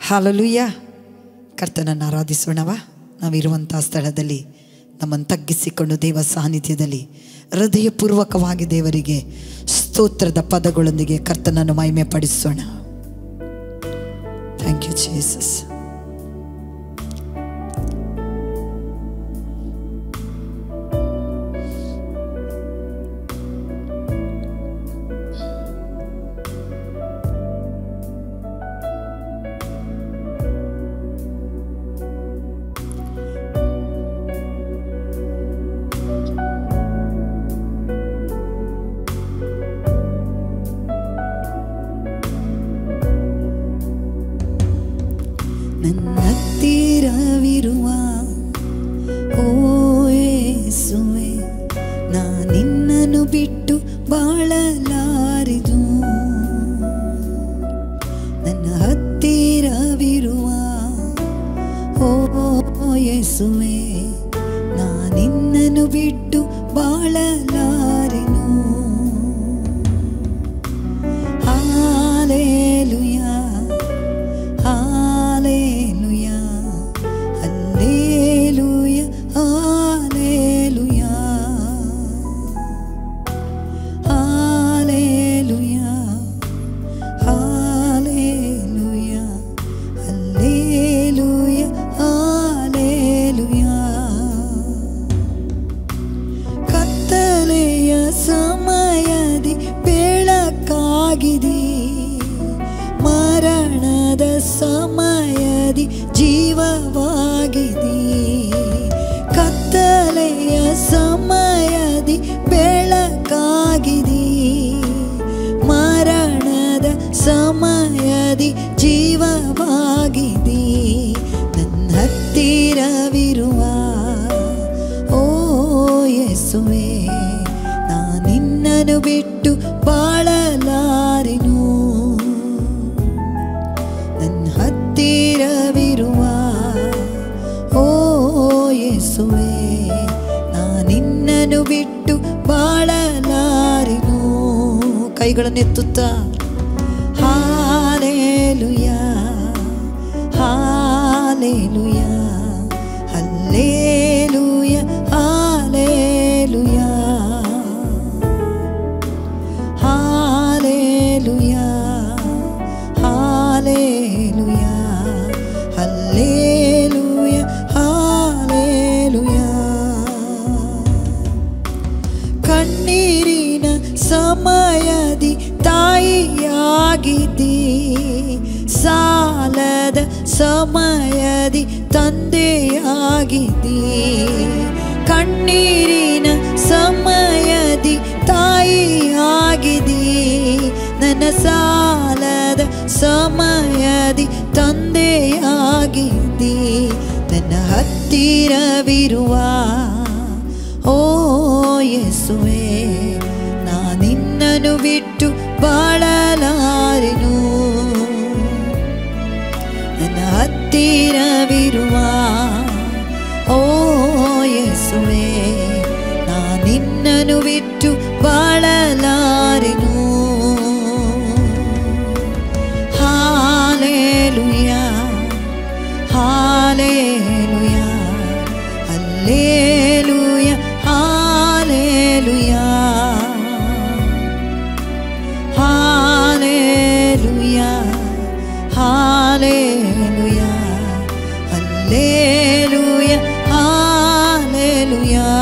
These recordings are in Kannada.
ಹಾಲಲುಯ್ಯ ಕರ್ತನನ್ನು ಆರಾಧಿಸೋಣವ ನಾವಿರುವಂಥ ಸ್ಥಳದಲ್ಲಿ ನಮ್ಮನ್ನು ತಗ್ಗಿಸಿಕೊಂಡು ದೇವ ಸಾನ್ನಿಧ್ಯದಲ್ಲಿ ಹೃದಯಪೂರ್ವಕವಾಗಿ ದೇವರಿಗೆ ಸ್ತೋತ್ರದ ಪದಗಳೊಂದಿಗೆ ಕರ್ತನನ್ನು ಮಹಿಮೆ ಪಡಿಸೋಣ ಥ್ಯಾಂಕ್ ಯು ಜೀಸಸ್ ನನ್ನ ಹತ್ತಿರವಿರುವ ಓ ಯೇಸುವೆ ನಾ ನಿನ್ನನ್ನು ಬಿಟ್ಟು ಬಾಳಲಾರಿದು ನನ್ನ ಹತ್ತಿರವಿರುವ ಓ ಯೇಸುವೆ ನಾ ನಿನ್ನನ್ನು ಬಿಟ್ಟು ಬಾಳಲಾರೆನು ಹಾಲೇಲುಯಾ ಹಾಲೇಲುಯಾ ಹಲ್ಲೇಲುಯಾ ಹಾಲೇಲುಯಾ ಹಾಲೇಲುಯಾ ಹಾಲೇಲುಯಾ ಹಲ್ಲೇಲುಯಾ ಹಾಲೇಲುಯಾ ಕತ್ತಲೆಯ ಸಮಯದಿ ಬೆಳಕಾಗಿದೆ ಮರಣದ ಸಮಯದಿ ಜೀವವಾಗಿದೆ ಕತ್ತಲೆಯ ಸಮಯದಿ ಬೆಳಕಾಗಿದೆ ಮರಣದ ಸಮಯದಿ ಜೀವವಾಗಿದೆ ನನ್ನ ಹತ್ತಿರವಿರುವ ಓ ಯೇಸುವೆ ನಾ ನಿನ್ನನ್ನು ಬಿಟ್ಟು ಬಾಳಲಾರೆನು ನನ್ನ ಹತ್ತಿರವಿರುವ ಓ ಯೇಸುವೆ ನಾ ನಿನ್ನನ್ನು ಬಿಟ್ಟು ಬಾಳಲಾರೆನು ಕೈಗಳನ್ನೆತ್ತುತ್ತಾ ಹಾಲೇಲುಯಾ ಹಾಲೇಲುಯಾ ಹಲ್ಲೇಲುಯ ಹಾಲೇಲುಯಾ ಹಾಲೇಲುಯಾ ಹಾಲೇಲುಯಾ ಹಲ್ಲೇಲುಯ ಹಾಲೇಲುಯಾ ಕಣ್ಣೀರಿನ ಸಮಯದಿ ತಾಯಿಯಾಗಿದ್ದಿ ಸಾಲದ ಸಮಯದಿ ತಂದೆಯಾಗಿದ್ದಿ ಕಣ್ಣೀರಿನ ಸಮಯದಿ ತಾಯಿಯಾಗಿದ್ದಿ ನನ್ನ ಸಾಲದ ಸಮಯದಿ ತಂದೆಯಾಗಿದ್ದಿ ನನ್ನ ಹತ್ತಿರವಿರುವ ಓ ಯೇಸುವೆ ನಾ ನಿನ್ನನ್ನು ಬಿಟ್ಟು ಬಾಳಲಾರೆನು ನನ್ನ ಹತ್ತಿರವಿರುವ ಓ ಯೇಸುವೆ ನಾ ನಿನ್ನನ್ನು ಬಿಟ್ಟು ಬಾಳಲಾರೆನು ಹಾಲೇಲುಯಾ ಹಾಲೇಲುಯಾ ಹಲ್ಲೇಲುಯಾ ಹಾಲೇಲುಯಾ ಹಾಲೇಲುಯಾ ಹಾಲೇಲುಯಾ ಹಲ್ಲೇಲುಯಾ ಹಾಲೇಲುಯಾ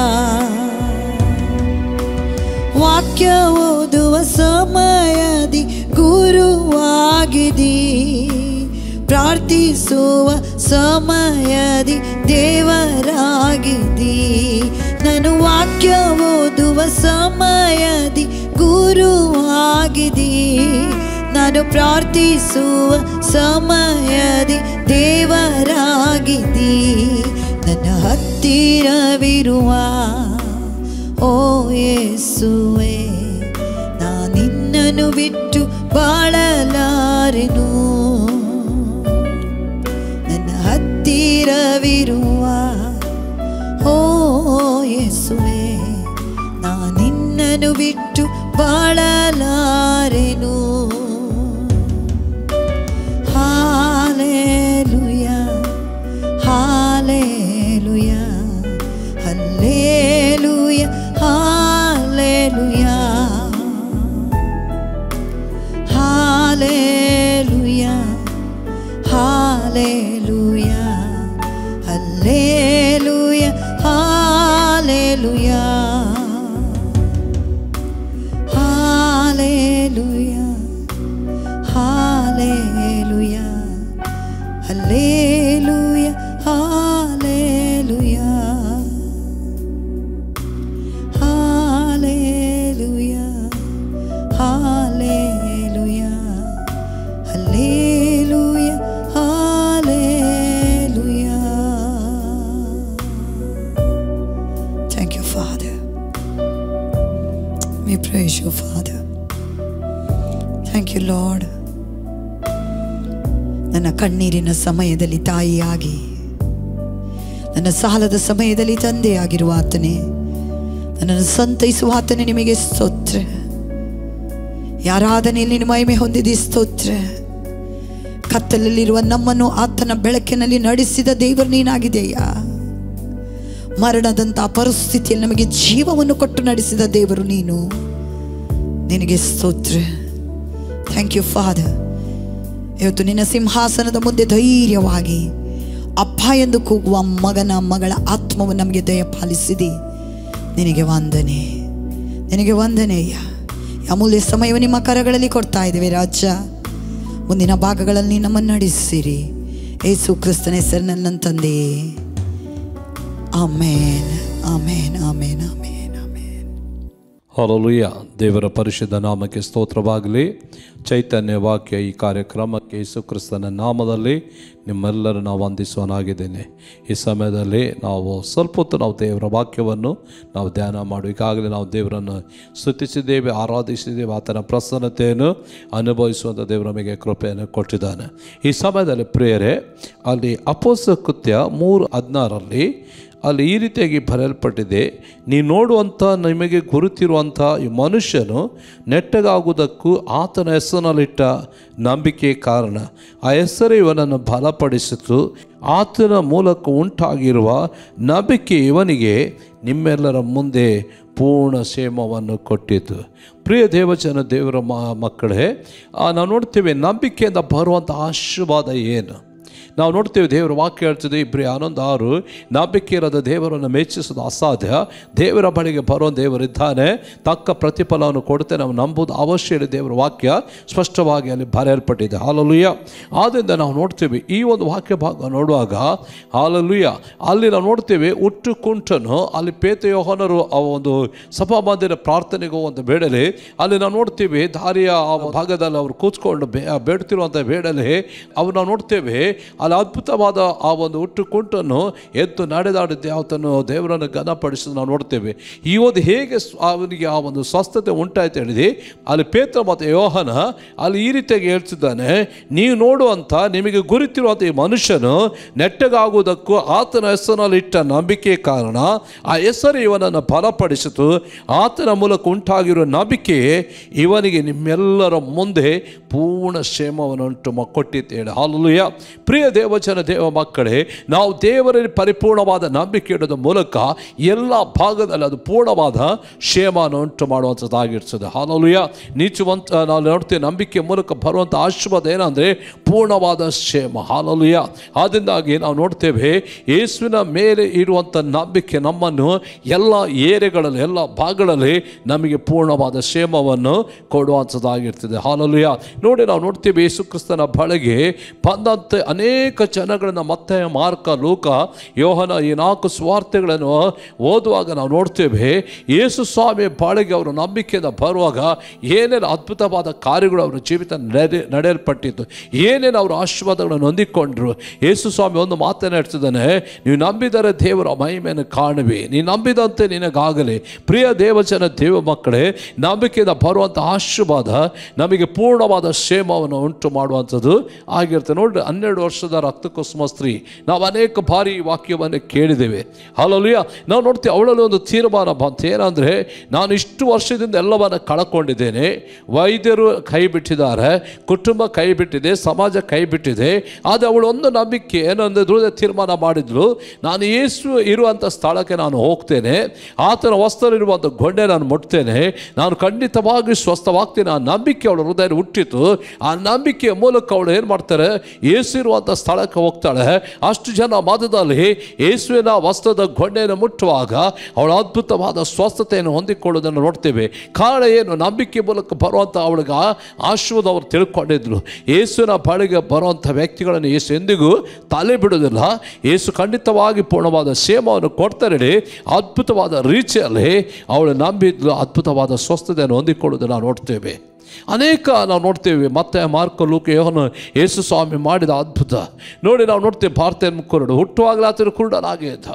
ವಾಕ್ಯ ಓದುವ ಸಮಯದಿ ಗುರುವಾಗಿದಿ ಪ್ರಾರ್ಥಿಸುವ ಸಮಯದಿ ದೇವರಾಗಿದ್ದಿ ನಾನು ವಾಕ್ಯ ಓದುವ ಸಮಯದಿ ಗುರುವಾಗಿದಿ ನಾನು ಪ್ರಾರ್ಥಿಸುವ ಸಮಯದಿ ದೇವರಾಗಿದ್ದಿ ನನ್ನ ಹತ್ತಿರವಿರುವ ಓ ಯೇಸುವೆ ನಾ ನಿನ್ನನ್ನು ಬಿಟ್ಟು ಬಾಳಲಾರೆನು ನನ್ನ ಹತ್ತಿರವಿರುವ ಓ ಯೇಸುವೆ ನಾ ನಿನ್ನನ್ನು ಬಿಟ್ಟು ಬಾಳಲಾರೆನು ಹಾಲೇ Hallelujah, hallelujah, hallelujah, hallelujah, hallelujah, hallelujah, hallelujah, hallelujah, hallelujah, hallelujah. Thank you, Father. We praise you, Father. Thank you, Lord. ನನ್ನ ಕಣ್ಣೀರಿನ ಸಮಯದಲ್ಲಿ ತಾಯಿಯಾಗಿ ನನ್ನ ಸಾಲದ ಸಮಯದಲ್ಲಿ ತಂದೆಯಾಗಿರುವ ಆತನೇ ನನ್ನನ್ನು ಸಂತೈಸುವ ಆತನೇ ನಿಮಗೆ ಸ್ತೋತ್ರ ಯಾರಾಧನೆಯಲ್ಲಿ ನಿನ್ನ ಮಹಿಮೆ ಹೊಂದಿದಿ ಸ್ತೋತ್ರ ಕತ್ತಲಲ್ಲಿರುವ ನಮ್ಮನ್ನು ಆತನ ಬೆಳಕಿನಲ್ಲಿ ನಡೆಸಿದ ದೇವರು ನೀನಾಗಿದೆಯಾ ಮರಣದಂಥ ಪರಿಸ್ಥಿತಿಯಲ್ಲಿ ನಮಗೆ ಜೀವವನ್ನು ಕೊಟ್ಟು ನಡೆಸಿದ ದೇವರು ನೀನು ನಿನಗೆ ಸ್ತೋತ್ರ ಥ್ಯಾಂಕ್ ಯು ಫಾದರ್ ಇವತ್ತು ನಿನ್ನ ಸಿಂಹಾಸನದ ಮುಂದೆ ಧೈರ್ಯವಾಗಿ ಅಪ್ಪ ಎಂದು ಕೂಗುವ ಮಗನ ಮಗಳ ಆತ್ಮವನ್ನು ನಮಗೆ ದಯಪಾಲಿಸಿದಿ ನಿನಗೆ ವಂದನೆ ನಿನಗೆ ವಂದನೆಯ ಈ ಅಮೂಲ್ಯ ಸಮಯವು ನಿಮ್ಮ ಕರಗಳಲ್ಲಿ ಕೊಡ್ತಾ ಇದ್ದೇವೆ ರಾಜ ಮುಂದಿನ ಭಾಗಗಳಲ್ಲಿ ನಮ್ಮನ್ನು ನಡೆಸಿರಿ ಏಸು ಕ್ರಿಸ್ತನ ಹೆಸರಿನಲ್ಲಿ ನನ್ನ ತಂದೆಯೇ ಆಮೇನ್ ಆಮೇನ್ ಆಮೇನ್ ಆಮೇನ್ ಆಮೇನ್ ಹೊರಲುಯ್ಯ ದೇವರ ಪರಿಶುದ್ಧ ನಾಮಕ್ಕೆ ಸ್ತೋತ್ರವಾಗಲಿ ಚೈತನ್ಯ ವಾಕ್ಯ ಈ ಕಾರ್ಯಕ್ರಮಕ್ಕೆ ಯೇಸು ಕ್ರಿಸ್ತನ ನಾಮದಲ್ಲಿ ನಿಮ್ಮೆಲ್ಲರೂ ನಾವು ವಂದಿಸುವನಾಗಿದ್ದೇನೆ ಈ ಸಮಯದಲ್ಲಿ ನಾವು ಸ್ವಲ್ಪ ಹೊತ್ತು ನಾವು ದೇವರ ವಾಕ್ಯವನ್ನು ನಾವು ಧ್ಯಾನ ಮಾಡಿ ಈಗಾಗಲೇ ನಾವು ದೇವರನ್ನು ಸ್ತುತಿಸಿದ್ದೇವೆ ಆರಾಧಿಸಿದ್ದೇವೆ ಆತನ ಪ್ರಸನ್ನತೆಯನ್ನು ಅನುಭವಿಸುವಂಥ ದೇವರು ನಮಗೆ ಕೃಪೆಯನ್ನು ಕೊಟ್ಟಿದ್ದಾನೆ ಈ ಸಮಯದಲ್ಲಿ ಪ್ರೇಯರೆ ಅಲ್ಲಿ ಅಪೋಸ ಕೃತ್ಯ ಮೂರು ಹದಿನಾರರಲ್ಲಿ ಅಲ್ಲಿ ಈ ರೀತಿಯಾಗಿ ಬರೆಯಲ್ಪಟ್ಟಿದೆ ನೀವು ನೋಡುವಂಥ ನಿಮಗೆ ಗುರುತಿರುವಂಥ ಈ ಮನುಷ್ಯನು ನೆಟ್ಟಗಾಗುವುದಕ್ಕೂ ಆತನ ಹೆಸರಿನಲ್ಲಿಟ್ಟ ನಂಬಿಕೆ ಕಾರಣ ಆ ಹೆಸರು ಇವನನ್ನು ಬಲಪಡಿಸಿತು ಆತನ ಮೂಲಕ ಉಂಟಾಗಿರುವ ನಂಬಿಕೆ ಇವನಿಗೆ ನಿಮ್ಮೆಲ್ಲರ ಮುಂದೆ ಪೂರ್ಣ ಕ್ಷೇಮವನ್ನು ಕೊಟ್ಟಿತು ಪ್ರಿಯ ದೇವಜನ ದೇವರ ಮ ಮಕ್ಕಳೇ ಆ, ನಾವು ನೋಡ್ತೇವೆ ನಂಬಿಕೆಯಿಂದ ಬರುವಂಥ ಆಶೀರ್ವಾದ ಏನು ನಾವು ನೋಡ್ತೇವೆ ದೇವರ ವಾಕ್ಯ ಹೇಳ್ತದೆ ಇಬ್ಬರಿ ಹನ್ನೊಂದು ಆರು ನಂಬಿಕೆ ಇರದ ದೇವರನ್ನು ಮೆಚ್ಚಿಸೋದು ಅಸಾಧ್ಯ ದೇವರ ಬಳಿಗೆ ಬರೋ ದೇವರಿದ್ದಾನೆ ತಕ್ಕ ಪ್ರತಿಫಲವನ್ನು ಕೊಡುತ್ತೆ ನಾವು ನಂಬುದು ಅವಶ್ಯ ಇದೆ ದೇವರ ವಾಕ್ಯ ಸ್ಪಷ್ಟವಾಗಿ ಅಲ್ಲಿ ಬರೆಯಲ್ಪಟ್ಟಿದೆ ಹಾಲಲುಯ್ಯ ಆದ್ದರಿಂದ ನಾವು ನೋಡ್ತೇವೆ ಈ ಒಂದು ವಾಕ್ಯ ಭಾಗ ನೋಡುವಾಗ ಹಾಲಲುಯ್ಯ ಅಲ್ಲಿ ನಾವು ನೋಡ್ತೇವೆ ಹುಟ್ಟು ಕುಂಟನು ಅಲ್ಲಿ ಪೇತೆಯೋಹನರು ಆ ಒಂದು ಸಭಾಮಂದಿರ ಪ್ರಾರ್ಥನೆಗೆ ಹೋಗುವಂಥ ಬೇಡಲೆ ಅಲ್ಲಿ ನಾವು ನೋಡ್ತೀವಿ ದಾರಿಯ ಆ ಭಾಗದಲ್ಲಿ ಅವರು ಕೂತ್ಕೊಂಡು ಬೇ ಬೇಡ್ತಿರುವಂಥ ಬೇಡಲೆ ಅವು ನಾವು ನೋಡ್ತೇವೆ ಅಲ್ಲಿ ಅದ್ಭುತವಾದ ಆ ಒಂದು ಹುಟ್ಟು ಕುಂಟನ್ನು ಎದ್ದು ನಡೆದಾಡಿದ್ದೆ ಆತನು ದೇವರನ್ನು ಘನಪಡಿಸೋದು ನಾವು ನೋಡ್ತೇವೆ ಈ ಒಂದು ಹೇಗೆ ಸ್- ಅವನಿಗೆ ಆ ಒಂದು ಸ್ವಸ್ಥತೆ ಉಂಟಾಯ್ತು ಹೇಳಿದೆ ಅಲ್ಲಿ ಪೇತ್ರ ಮತ್ತು ಯೋಹನ ಅಲ್ಲಿ ಈ ರೀತಿಯಾಗಿ ಹೇಳ್ತಿದ್ದಾನೆ ನೀವು ನೋಡುವಂಥ ನಿಮಗೆ ಗುರುತಿರುವಂಥ ಈ ಮನುಷ್ಯನು ನೆಟ್ಟಗಾಗುವುದಕ್ಕೂ ಆತನ ಹೆಸರಿನಲ್ಲಿ ಇಟ್ಟ ನಂಬಿಕೆ ಕಾರಣ ಆ ಹೆಸರು ಇವನನ್ನು ಬಲಪಡಿಸಿತು ಆತನ ಮೂಲಕ ಉಂಟಾಗಿರುವ ನಂಬಿಕೆ ಇವನಿಗೆ ನಿಮ್ಮೆಲ್ಲರ ಮುಂದೆ ಪೂರ್ಣ ಕ್ಷೇಮವನ್ನು ಉಂಟು ಮ- ಕೊಟ್ಟಿತ್ತು ಹೇಳಿ ಹಾಲುಯ ಪ್ರಿಯ ದೇವಚನ ದೇವ ಮಕ್ಕಳೇ ನಾವು ದೇವರಲ್ಲಿ ಪರಿಪೂರ್ಣವಾದ ನಂಬಿಕೆ ಇಡೋದ ಮೂಲಕ ಎಲ್ಲ ಭಾಗದಲ್ಲಿ ಅದು ಪೂರ್ಣವಾದ ಕ್ಷೇಮನ ಉಂಟು ಮಾಡುವಂಥದ್ದಾಗಿರ್ತದೆ ಹಾಲುಯ ನೀಚುವಂತ ನಾವು ನೋಡ್ತೇವೆ ನಂಬಿಕೆ ಮೂಲಕ ಬರುವಂಥ ಆಶೀರ್ವಾದ ಏನಂದರೆ ಪೂರ್ಣವಾದ ಕ್ಷೇಮ ಹಾಲುಯ ಆದ್ದರಿಂದಾಗಿ ನಾವು ನೋಡ್ತೇವೆ ಯೇಸುವಿನ ಮೇಲೆ ಇರುವಂಥ ನಂಬಿಕೆ ನಮ್ಮನ್ನು ಎಲ್ಲ ಏರಿಯಾಗಳಲ್ಲಿ ಎಲ್ಲ ಭಾಗಗಳಲ್ಲಿ ನಮಗೆ ಪೂರ್ಣವಾದ ಕ್ಷೇಮವನ್ನು ಕೊಡುವಂಥದ್ದಾಗಿರ್ತದೆ ಹಾಲಲುಯ ನೋಡಿ ನಾವು ನೋಡ್ತೀವಿ ಯೇಸು ಕ್ರಿಸ್ತನ ಬಳಿಗೆ ಬಂದಂತೆ ಅನೇಕ ಜನಗಳನ್ನ ಮತ್ತೆ ಮಾರ್ಕ ಲೂಕ ಯೋಹನ ಈ ನಾಲ್ಕು ಸ್ವಾರ್ಥಗಳನ್ನು ಓದುವಾಗ ನಾವು ನೋಡ್ತೇವೆ ಯೇಸು ಸ್ವಾಮಿ ಬಾಳಿಗೆ ಅವರು ನಂಬಿಕೆಯಿಂದ ಬರುವಾಗ ಏನೇನು ಅದ್ಭುತವಾದ ಕಾರ್ಯಗಳು ಅವರ ಜೀವಿತ ನಡೆ ನಡೆಯಲ್ಪಟ್ಟಿತ್ತು ಏನೇನು ಅವರು ಆಶೀರ್ವಾದಗಳನ್ನು ಹೊಂದಿಕೊಂಡ್ರು ಯೇಸು ಸ್ವಾಮಿ ಒಂದು ಮಾತನ್ನು ಹೇಳ್ತಿದ್ದಾನೆ ನೀವು ನಂಬಿದರೆ ದೇವರ ಮಹಿಮೆಯನ್ನು ಕಾಣುವೆ ನೀನು ನಂಬಿದಂತೆ ನಿನಗಾಗಲಿ ಪ್ರಿಯ ದೇವಜನ ದೇವ ಮಕ್ಕಳೇ ನಂಬಿಕೆಯಿಂದ ಬರುವಂಥ ಆಶೀರ್ವಾದ ನಮಗೆ ಪೂರ್ಣವಾದ ಕ್ಷೇಮವನ್ನು ಉಂಟು ಮಾಡುವಂಥದ್ದು ಆಗಿರುತ್ತೆ ನೋಡಿ ಹನ್ನೆರಡು ವರ್ಷದ ರಕ್ತಕೋಸ್ಮ ಸ್ತ್ರೀ ನಾವು ಅನೇಕ ಬಾರಿ ಈ ವಾಕ್ಯವನ್ನು ಕೇಳಿದ್ದೇವೆ ಅಲ್ಲಲ್ಲಿಯ ನಾವು ನೋಡ್ತೀವಿ ಅವಳಲ್ಲಿ ಒಂದು ತೀರ್ಮಾನ ಬಂತು ಏನಂದರೆ ನಾನು ಇಷ್ಟು ವರ್ಷದಿಂದ ಎಲ್ಲವನ್ನು ಕಳ್ಕೊಂಡಿದ್ದೇನೆ ವೈದ್ಯರು ಕೈ ಬಿಟ್ಟಿದ್ದಾರೆ ಕುಟುಂಬ ಕೈ ಬಿಟ್ಟಿದೆ ಸಮಾಜ ಕೈ ಬಿಟ್ಟಿದೆ ಆದರೆ ಅವಳು ಒಂದು ನಂಬಿಕೆ ಏನಂದ್ರೆ ದೃಢ ತೀರ್ಮಾನ ಮಾಡಿದ್ಳು ನಾನು ಯೇಸು ಇರುವಂಥ ಸ್ಥಳಕ್ಕೆ ನಾನು ಹೋಗ್ತೇನೆ ಆತನ ವಸ್ತ್ರಲ್ಲಿರುವಂಥ ಗೊಂಡೆ ನಾನು ಮುಟ್ತೇನೆ ನಾನು ಖಂಡಿತವಾಗಿ ಸ್ವಸ್ಥವಾಗ್ತೇನೆ ಆ ನಂಬಿಕೆ ಅವಳ ಹೃದಯ ಹುಟ್ಟಿತು ಆ ನಂಬಿಕೆಯ ಮೂಲಕ ಅವಳು ಏನು ಮಾಡ್ತಾರೆ ಯೇಸು ಇರುವಂಥ ಸ್ಥಳಕ್ಕೆ ಹೋಗ್ತಾಳೆ ಅಷ್ಟು ಜನ ಮಧ್ಯದಲ್ಲಿ ಯೇಸುವಿನ ವಸ್ತ್ರದ ಗೊಂಡೆಯನ್ನು ಮುಟ್ಟುವಾಗ ಅವಳ ಅದ್ಭುತವಾದ ಸ್ವಸ್ಥತೆಯನ್ನು ಹೊಂದಿಕೊಳ್ಳೋದನ್ನು ನೋಡ್ತೇವೆ ಕಾರಣ ಏನು ನಂಬಿಕೆ ಮೂಲಕ ಬರುವಂಥ ಅವಳಿಗೆ ಆಶ್ವಾದ ಅವರು ತಿಳ್ಕೊಂಡಿದ್ರು ಯೇಸುವಿನ ಬಳಿಗೆ ಬರುವಂಥ ವ್ಯಕ್ತಿಗಳನ್ನು ಯೇಸು ಎಂದಿಗೂ ತಲೆ ಬಿಡೋದಿಲ್ಲ ಯೇಸು ಖಂಡಿತವಾಗಿ ಪೂರ್ಣವಾದ ಸೇಮವನ್ನು ಕೊಡ್ತಾರೆ ಅದ್ಭುತವಾದ ರೀತಿಯಲ್ಲಿ ಅವಳು ನಂಬಿದ್ಲು ಅದ್ಭುತವಾದ ಸ್ವಸ್ಥತೆಯನ್ನು ಹೊಂದಿಕೊಳ್ಳೋದನ್ನು ನಾವು ನೋಡ್ತೇವೆ ಅನೇಕ ನಾವು ನೋಡ್ತೇವೆ ಮತ್ತೆ ಮಾರ್ಕ ಲೂಕ ಯೋಹನ ಯೇಸು ಸ್ವಾಮಿ ಮಾಡಿದ ಅದ್ಭುತ ನೋಡಿ ನಾವು ನೋಡ್ತೇವೆ ಭಾರತೀಯ ಕುರುಡು ಹುಟ್ಟುವಾಗಲೇ ಆತನ ಕುರುಡನಾಗೇ ಇದ್ದ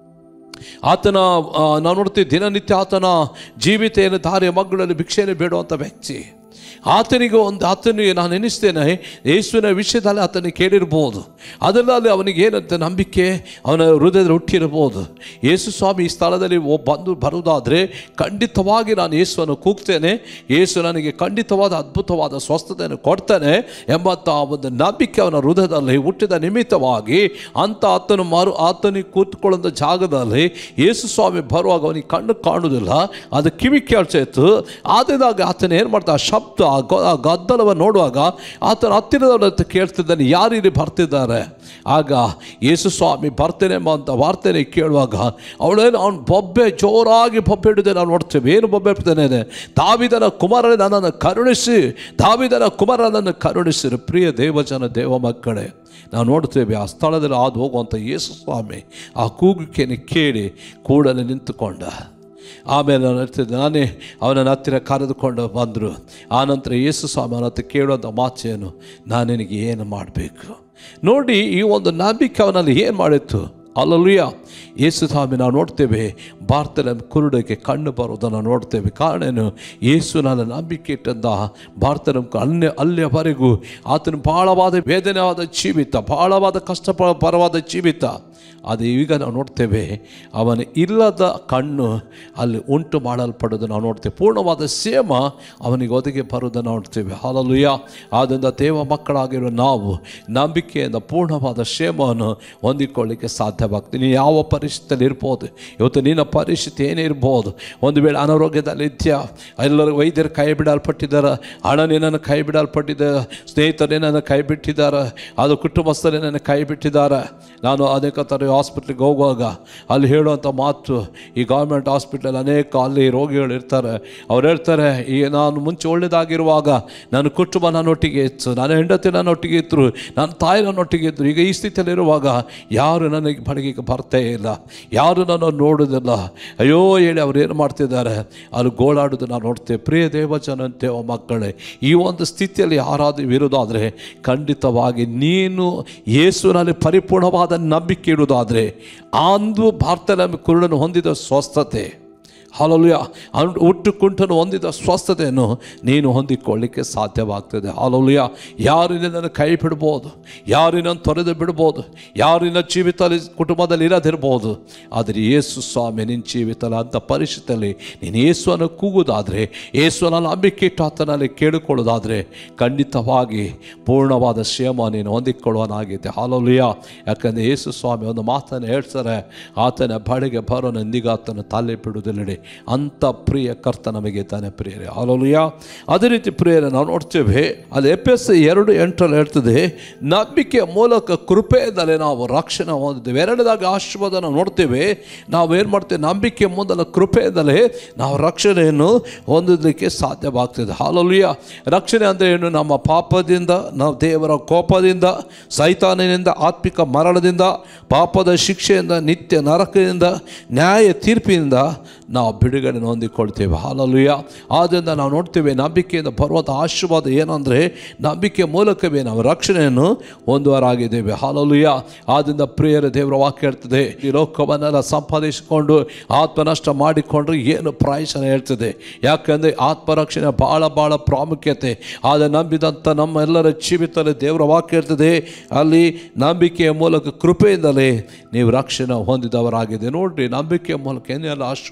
ಆತನ ಆ, ನಾವು ನೋಡ್ತೀವಿ ದಿನನಿತ್ಯ ಆತನ ಜೀವಿತ ಏನು ದಾರಿಯ ಮಗ್ಗಳಲ್ಲಿ ಭಿಕ್ಷೆಯನ್ನು ಬೇಡುವಂಥ ವ್ಯಕ್ತಿ ಆತನಿಗೆ ಒಂದು ಆತನಿಗೆ ನಾನು ಎನಿಸ್ತೇನೆ ಯೇಸುವಿನ ವಿಷಯದಲ್ಲಿ ಆತನಿಗೆ ಕೇಳಿರ್ಬೋದು ಅದರಲ್ಲಿ ಅವನಿಗೆ ಏನಂತ ನಂಬಿಕೆ ಅವನ ಹೃದಯದಲ್ಲಿ ಹುಟ್ಟಿರ್ಬೋದು ಯೇಸು ಸ್ವಾಮಿ ಈ ಸ್ಥಳದಲ್ಲಿ ಒಬ್ಬ ಬಂದು ಬರುವುದಾದರೆ ಖಂಡಿತವಾಗಿ ನಾನು ಯೇಸುವನ್ನು ಕೂಗ್ತೇನೆ ಯೇಸು ನನಗೆ ಖಂಡಿತವಾದ ಅದ್ಭುತವಾದ ಸ್ವಸ್ಥತೆಯನ್ನು ಕೊಡ್ತಾನೆ ಎಂಬಂಥ ಒಂದು ನಂಬಿಕೆ ಅವನ ಹೃದಯದಲ್ಲಿ ಹುಟ್ಟಿದ ನಿಮಿತ್ತವಾಗಿ ಅಂತ ಆತನು ಮಾರು ಆತನಿಗೆ ಕೂತ್ಕೊಳ್ಳೋ ಜಾಗದಲ್ಲಿ ಯೇಸು ಸ್ವಾಮಿ ಬರುವಾಗ ಅವನಿಗೆ ಕಣ್ಣು ಕಾಣುವುದಿಲ್ಲ ಅದು ಕಿವಿ ಕೇಳ್ತಾ ಇತ್ತು ಆದಾಗ ಆತನ ಏನು ಮಾಡ್ತಾ ಆ ಶಬ್ದ ಆ ಗೊ- ಆ ಗದ್ದಲವನ್ನು ನೋಡುವಾಗ ಆತನ ಹತ್ತಿರದವರ ಕೇಳ್ತಿದ್ದಾನೆ ಯಾರು ಇಲ್ಲಿ ಬರ್ತಿದ್ದಾರೆ ಆಗ ಯೇಸು ಸ್ವಾಮಿ ಬರ್ತೇನೆ ಎಂಬ ಅಂತ ವಾರ್ತೆನೆ ಕೇಳುವಾಗ ಅವಳೇನು ಅವನು ಬೊಬ್ಬೆ ಜೋರಾಗಿ ಬೊಬ್ಬೆ ಹಿಡಿದೆ ನಾವು ನೋಡ್ತೇವೆ ಏನು ಬೊಬ್ಬೆ ಇಡ್ತಾನೆ ದಾವಿದನ ಕುಮಾರನೇ ನನ್ನನ್ನು ಕರುಣಿಸಿ ದಾವಿದನ ಕುಮಾರನನ್ನು ಕರುಣಿಸಿರು ಪ್ರಿಯ ದೇವಜನ ದೇವ ಮಕ್ಕಳೇ ನಾವು ನೋಡ್ತೇವೆ ಆ ಸ್ಥಳದಲ್ಲಿ ಹಾದು ಹೋಗುವಂಥ ಯೇಸು ಸ್ವಾಮಿ ಆ ಕೂಗುಕೆಯನ್ನು ಕೇಳಿ ಕೂಡಲೇ ನಿಂತುಕೊಂಡ ಆಮೇಲೆ ನಾನು ಹೇಳ್ತಿದ್ದೆ ನಾನೇ ಅವನನ್ನು ಹತ್ತಿರ ಕರೆದುಕೊಂಡು ಬಂದರು ಆನಂತರ ಯೇಸು ಸ್ವಾಮಿ ಅವನ ಹತ್ರ ಕೇಳುವಂಥ ಮಾಚೇನು ನಾನು ನಿನಗೆ ಏನು ಮಾಡಬೇಕು ನೋಡಿ ಈ ಒಂದು ನಂಬಿಕೆ ಅವನಲ್ಲಿ ಏನು ಮಾಡಿತ್ತು ಅಲ್ಲಲ್ಲೂಯ ಯೇಸು ಸ್ವಾಮಿ ನಾವು ನೋಡ್ತೇವೆ ಭಾರತದ ಕುರುಡಕ್ಕೆ ಕಣ್ಣು ಬರೋದನ್ನು ನೋಡ್ತೇವೆ ಕಾರಣ ಏನು ಯೇಸು ನನ್ನ ನಂಬಿಕೆ ಇಟ್ಟಂತ ಭಾರತದ ಅನ್ಯ ಅಲ್ಲಿಯವರೆಗೂ ಆತನ ಬಹಳವಾದ ವೇದನೆವಾದ ಜೀವಿತ ಬಹಳವಾದ ಕಷ್ಟಪರವಾದ ಜೀವಿತ ಅದು ಈಗ ನಾವು ನೋಡ್ತೇವೆ ಅವನ ಇಲ್ಲದ ಕಣ್ಣು ಅಲ್ಲಿ ಉಂಟು ಮಾಡಲ್ಪಡೋದು ನಾವು ನೋಡ್ತೇವೆ ಪೂರ್ಣವಾದ ಸೇಮ ಅವನಿಗೆ ಒದಗಿ ಬರೋದನ್ನು ನೋಡ್ತೇವೆ ಹಾಲಲ್ಲುಯ್ಯ ಆದ್ದರಿಂದ ದೇವ ಮಕ್ಕಳಾಗಿರೋ ನಾವು ನಂಬಿಕೆಯಿಂದ ಪೂರ್ಣವಾದ ಕ್ಷೇಮವನ್ನು ಹೊಂದಿಕೊಳ್ಳಿಕ್ಕೆ ಸಾಧ್ಯವಾಗ್ತದೆ ನೀನು ಯಾವ ಪರಿಸ್ಥಿತಿಯಲ್ಲಿ ಇರ್ಬೋದು ಇವತ್ತು ನಿನ್ನ ಪರಿಸ್ಥಿತಿ ಏನೇ ಇರ್ಬೋದು ಒಂದು ವೇಳೆ ಅನಾರೋಗ್ಯದಲ್ಲಿ ಇದೆಯಾ ಎಲ್ಲರೂ ವೈದ್ಯರು ಕೈ ಬಿಡಲ್ಪಟ್ಟಿದ್ದಾರೆ ಹಣ ನಿನ್ನನ್ನು ಕೈ ಬಿಡಲ್ಪಟ್ಟಿದೆ ಸ್ನೇಹಿತರು ನಿನ್ನನ್ನು ಕೈ ಬಿಟ್ಟಿದ್ದಾರೆ ಅದು ಕುಟುಂಬಸ್ಥರು ನನ್ನ ಕೈ ಬಿಟ್ಟಿದ್ದಾರೆ ನಾನು ಅನೇಕ ಥರ ಹಾಸ್ಪಿಟ್ಲಿಗೆ ಹೋಗುವಾಗ ಅಲ್ಲಿ ಹೇಳುವಂಥ ಮಾತು ಈ ಗೌರ್ಮೆಂಟ್ ಹಾಸ್ಪಿಟ್ಲಲ್ಲಿ ಅನೇಕ ಅಲ್ಲಿ ರೋಗಿಗಳು ಇರ್ತಾರೆ ಅವ್ರು ಹೇಳ್ತಾರೆ ಈ ನಾನು ಮುಂಚೆ ಒಳ್ಳೆಯದಾಗಿರುವಾಗ ನನ್ನ ಕುಟುಂಬ ನನ್ನೊಟ್ಟಿಗೆ ಇತ್ತು ನನ್ನ ಹೆಂಡತಿ ನನ್ನೊಟ್ಟಿಗೆ ಇದ್ರು ನನ್ನ ತಾಯಿ ನನ್ನೊಟ್ಟಿಗೆ ಇದ್ರು ಈಗ ಈ ಸ್ಥಿತಿಯಲ್ಲಿರುವಾಗ ಯಾರು ನನಗೆ ಬಳಿಗೆ ಬರ್ತೇ ಇಲ್ಲ ಯಾರು ನನ್ನ ನೋಡೋದಿಲ್ಲ ಅಯ್ಯೋ ಹೇಳಿ ಅವ್ರು ಏನು ಮಾಡ್ತಿದ್ದಾರೆ ಅಲ್ಲಿ ಗೋಳಾಡೋದು ನಾವು ನೋಡ್ತೇವೆ ಪ್ರಿಯ ದೇವಜನ ದೇವ ಮಕ್ಕಳೇ ಈ ಒಂದು ಸ್ಥಿತಿಯಲ್ಲಿ ಯಾರಾದರೂ ಇರೋದಾದರೆ ಖಂಡಿತವಾಗಿ ನೀನು ಯೇಸುವಿನಲ್ಲಿ ಪರಿಪೂರ್ಣವಾದ ನಂಬಿಕೆ ಇಡುವುದಾದರೆ ಅಂದು ಭಾರತ ಕುರುಡನ್ನು ಹೊಂದಿದ ಸ್ವಸ್ಥತೆ ಹಾಲಲುಯ ಹುಟ್ಟು ಕುಂಟನ್ನು ಹೊಂದಿದ ಸ್ವಸ್ಥತೆಯನ್ನು ನೀನು ಹೊಂದಿಕೊಳ್ಳಿಕ್ಕೆ ಸಾಧ್ಯವಾಗ್ತದೆ ಹಾಲಲುಯ ಯಾರಿನ ಕೈ ಬಿಡ್ಬೋದು ಯಾರಿನ ತೊರೆದು ಬಿಡ್ಬೋದು ಯಾರಿನ ಜೀವಿತದಲ್ಲಿ ಕುಟುಂಬದಲ್ಲಿ ಇರದಿರ್ಬೋದು ಆದರೆ ಯೇಸು ಸ್ವಾಮಿ ನಿನ್ನ ಜೀವಿತದಲ್ಲಿ ಅಂಥ ಪರಿಸ್ಥಿತಿಯಲ್ಲಿ ನೀನು ಯೇಸುವನ್ನು ಕೂಗುವುದಾದರೆ ಯೇಸುವನ ನಂಬಿಕೆ ಇಟ್ಟು ಆತನಲ್ಲಿ ಕೇಳಿಕೊಳ್ಳೋದಾದರೆ ಖಂಡಿತವಾಗಿ ಪೂರ್ಣವಾದ ಕ್ಷೇಮ ನೀನು ಹೊಂದಿಕೊಳ್ಳುವನಾಗಿದೆ ಹಾಲಲುಯ ಯಾಕಂದರೆ ಯೇಸು ಸ್ವಾಮಿ ಒಂದು ಮಾತನ್ನು ಹೇಳ್ತಾರೆ ಆತನ ಬಳಿಗೆ ಬರೋನು ಎಂದಿಗೂ ಆತನ ತಲೆ ಬಿಡುವುದಿಲ್ಲಡಿ ಅಂಥ ಪ್ರಿಯ ಕರ್ತ ನಮಗೆ ತಾನೆ ಪ್ರಿಯರೇ ಹಾಲಲುಯ ಅದೇ ರೀತಿ ಪ್ರಿಯರೇ ನಾವು ನೋಡ್ತೇವೆ ಅಲ್ಲಿ ಎಫ್ ಎಸ್ ಎರಡು ಎಂಟರಲ್ಲಿ ಹೇಳ್ತದೆ ನಂಬಿಕೆಯ ಮೂಲಕ ಕೃಪೆಯಿಂದಲೇ ನಾವು ರಕ್ಷಣೆ ಹೊಂದಿದ್ದೇವೆ ಎರಡದಾಗಿ ಆಶೀರ್ವಾದ ನಾವು ನೋಡ್ತೇವೆ ನಾವು ಏನು ಮಾಡ್ತೇವೆ ನಂಬಿಕೆ ಮೂಲಕ ಕೃಪೆಯಿಂದಲೇ ನಾವು ರಕ್ಷಣೆಯನ್ನು ಹೊಂದಲಿಕ್ಕೆ ಸಾಧ್ಯವಾಗ್ತದೆ ಹಾಲಲುಯ ರಕ್ಷಣೆ ಅಂದರೆ ಏನು ನಮ್ಮ ಪಾಪದಿಂದ ನಾವು ದೇವರ ಕೋಪದಿಂದ ಸೈತಾನಿನಿಂದ ಆತ್ಮಿಕ ಮರಣದಿಂದ ಪಾಪದ ಶಿಕ್ಷೆಯಿಂದ ನಿತ್ಯ ನರಕದಿಂದ ನ್ಯಾಯ ತೀರ್ಪಿನಿಂದ ನಾವು ಬಿಡುಗಡೆ ಹೊಂದಿಕೊಳ್ತೇವೆ ಹಾಲಲುಯ ಆದ್ದರಿಂದ ನಾವು ನೋಡ್ತೇವೆ ನಂಬಿಕೆಯಿಂದ ಬರುವಂಥ ಆಶೀರ್ವಾದ ಏನಂದರೆ ನಂಬಿಕೆ ಮೂಲಕವೇ ನಾವು ರಕ್ಷಣೆಯನ್ನು ಹೊಂದುವರಾಗಿದ್ದೇವೆ ಹಾಲಲುಯ ಆದ್ದರಿಂದ ಪ್ರಿಯರ ದೇವರ ವಾಕ್ಯ ಹೇಳ್ತದೆ ಈ ಲೋಕವನ್ನೆಲ್ಲ ಸಂಪಾದಿಸಿಕೊಂಡು ಆತ್ಮನಷ್ಟ ಮಾಡಿಕೊಂಡ್ರೆ ಏನು ಪ್ರಾಯಶನ ಹೇಳ್ತದೆ ಯಾಕಂದರೆ ಆತ್ಮರಕ್ಷಣೆ ಭಾಳ ಭಾಳ ಪ್ರಾಮುಖ್ಯತೆ ಆದರೆ ನಂಬಿದಂಥ ನಮ್ಮೆಲ್ಲರ ಜೀವಿತದಲ್ಲಿ ದೇವರ ವಾಕ್ಯ ಇರ್ತದೆ ಅಲ್ಲಿ ನಂಬಿಕೆಯ ಮೂಲಕ ಕೃಪೆಯಿಂದಲೇ ನೀವು ರಕ್ಷಣೆ ಹೊಂದಿದವರಾಗಿದೆ ನೋಡ್ರಿ ನಂಬಿಕೆಯ ಮೂಲಕ ಏನೆಲ್ಲ ಆಶೀರ್ವಾದ ನಾವು